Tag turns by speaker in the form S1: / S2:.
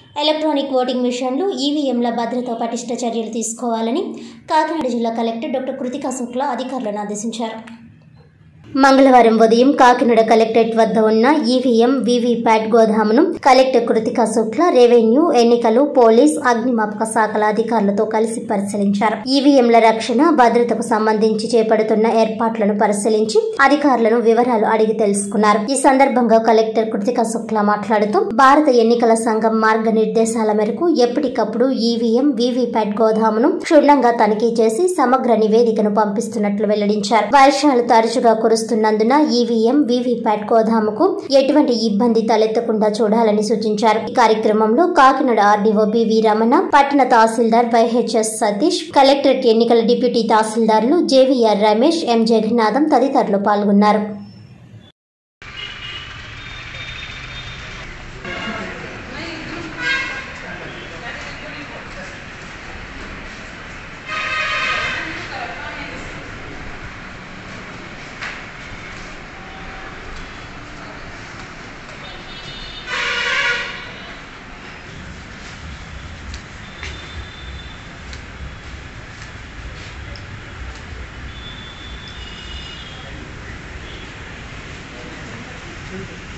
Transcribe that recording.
S1: Electronic voting మిషన్లు ఈవీఎంల భద్రత పటిష్ట చర్యలు తీసుకోవాలని కాకినాడ జిల్లా కలెక్టర్ డాక్టర్ కృతికా శుక్లా అధికారులను ఆదేశించారు మంగళవారం ఉదయం కాకినాడ కలెక్టరేట్ వద్ద ఉన్న ఈవీఎం వీవీప్యాట్ గోదామును కలెక్టర్ కృతికా శుక్ల రెవెన్యూ ఎన్నికలు పోలీస్ అగ్నిమాపక శాఖల అధికారులతో కలిసి పరిశీలించారు ఈవీఎంల రక్షణ భద్రతకు సంబంధించి చేపడుతున్న ఏర్పాట్లను పరిశీలించి అధికారులను వివరాలు అడిగి తెలుసుకున్నారు ఈ సందర్భంగా కలెక్టర్ కృతికా శుక్ల మాట్లాడుతూ భారత ఎన్నికల సంఘం మార్గనిర్దేశాల మేరకు ఎప్పటికప్పుడు ఈవీఎం వీవీప్యాట్ గోదామును క్షుణ్ణంగా తనిఖీ చేసి సమగ్ర నివేదికను పంపిస్తున్నట్లు వెల్లడించారు వర్షాలు తరచుగా కురుస్తున్నందున ఈవీఎం వీవీప్యాట్ గోదాముకు ఎటువంటి ఇబ్బంది తలెత్తకుండా చూడాలని సూచించారు ఈ కార్యక్రమంలో కాకినాడ ఆర్డీఓ బివి రమణ పట్టణ తహసీల్దార్ వైహెచ్ఎస్ సతీష్ కలెక్టరేట్ ఎన్నికల డిప్యూటీ తహసీల్దార్లు జేవీఆర్ రమేష్ ఎం జగన్నాథం తదితరులు పాల్గొన్నారు
S2: Thank you.